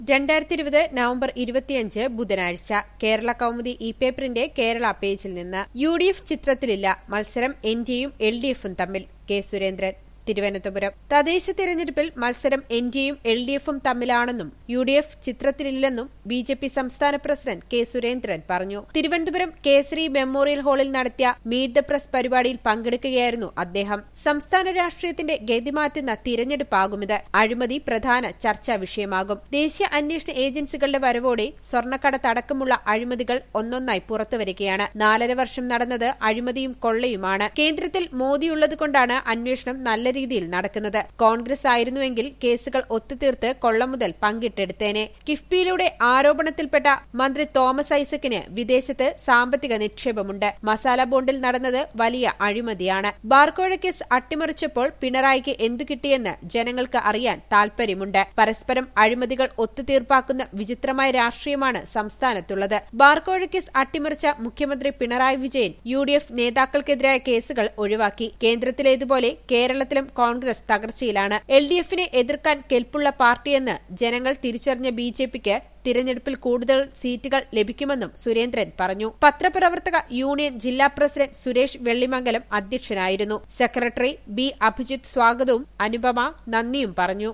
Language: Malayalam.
രണ്ടായിരത്തി ഇരുപത് നവംബർ ഇരുപത്തിയഞ്ച് ബുധനാഴ്ച കേരള കൗമുദി ഇ പേപ്പറിന്റെ കേരള പേജിൽ നിന്ന് യു ഡി എഫ് ചിത്രത്തിലില്ല മത്സരം എൻ ഡിയും എൽ ഡി എഫും തമ്മിൽ കെ സുരേന്ദ്രൻ തിരുവനന്തപുരം തദ്ദേശ തെരഞ്ഞെടുപ്പിൽ മത്സരം എൻ ഡിയും എൽ ഡി എഫും തമ്മിലാണെന്നും യു ഡി എഫ് ചിത്രത്തിലില്ലെന്നും ബി ജെ പി സംസ്ഥാന പ്രസിഡന്റ് കെ സുരേന്ദ്രൻ പറഞ്ഞു തിരുവനന്തപുരം കേസരി മെമ്മോറിയൽ ഹാളിൽ നടത്തിയ മീറ്റ് ദ പ്രസ് പരിപാടിയിൽ പങ്കെടുക്കുകയായിരുന്നു അദ്ദേഹം സംസ്ഥാന രാഷ്ട്രീയത്തിന്റെ ഗതിമാറ്റുന്ന തിരഞ്ഞെടുപ്പാകുമിത് അഴിമതി പ്രധാന ചർച്ചാ വിഷയമാകും ദേശീയ അന്വേഷണ ഏജൻസികളുടെ വരവോടെ സ്വർണ്ണക്കടത്തടക്കമുള്ള അഴിമതികൾ ഒന്നൊന്നായി പുറത്തുവരികയാണ് നാലര വർഷം നടന്നത് അഴിമതിയും കൊള്ളയുമാണ് കേന്ദ്രത്തിൽ മോദിയുള്ളതുകൊണ്ടാണ് അന്വേഷണം നല്ല രീതിയിൽ നടക്കുന്നത് കോൺഗ്രസ് ആയിരുന്നുവെങ്കിൽ കേസുകൾ ഒത്തുതീർത്ത് കൊള്ള മുതൽ പങ്കിട്ടെടുത്തേനെ കിഫ്ബിയിലൂടെ ആരോപണത്തിൽപ്പെട്ട മന്ത്രി തോമസ് ഐസക്കിന് വിദേശത്ത് സാമ്പത്തിക നിക്ഷേപമുണ്ട് മസാല ബോണ്ടിൽ നടന്നത് വലിയ അഴിമതിയാണ് ബാർക്കോഴ കേസ് അട്ടിമറിച്ചപ്പോൾ പിണറായിക്ക് എന്തു കിട്ടിയെന്ന് ജനങ്ങൾക്ക് അറിയാൻ താൽപര്യമുണ്ട് പരസ്പരം അഴിമതികൾ ഒത്തുതീർപ്പാക്കുന്ന വിചിത്രമായ രാഷ്ട്രീയമാണ് സംസ്ഥാനത്തുള്ളത് ബാർക്കോഴ കേസ് അട്ടിമറിച്ച മുഖ്യമന്ത്രി Pinarayi Vijayan U D F നേതാക്കൾക്കെതിരായ കേസുകൾ ഒഴിവാക്കി കേന്ദ്രത്തിലേതുപോലെ കേരളത്തിലും കോൺഗ്രസ് തകർച്ചയിലാണ് എൽ ഡി എഫിനെ എതിർക്കാൻ കെൽപ്പുള്ള പാർട്ടിയെന്ന് ജനങ്ങൾ തിരിച്ചറിഞ്ഞ ബി ജെ പിക്ക് തിരഞ്ഞെടുപ്പിൽ കൂടുതൽ സീറ്റുകൾ ലഭിക്കുമെന്നും സുരേന്ദ്രൻ പറഞ്ഞു പത്രപ്രവർത്തക യൂണിയൻ ജില്ലാ പ്രസിഡന്റ് സുരേഷ് വെള്ളിമംഗലം അധ്യക്ഷനായിരുന്നു സെക്രട്ടറി ബി അഭിജിത്ത് സ്വാഗതവും അനുപമ നന്ദിയും പറഞ്ഞു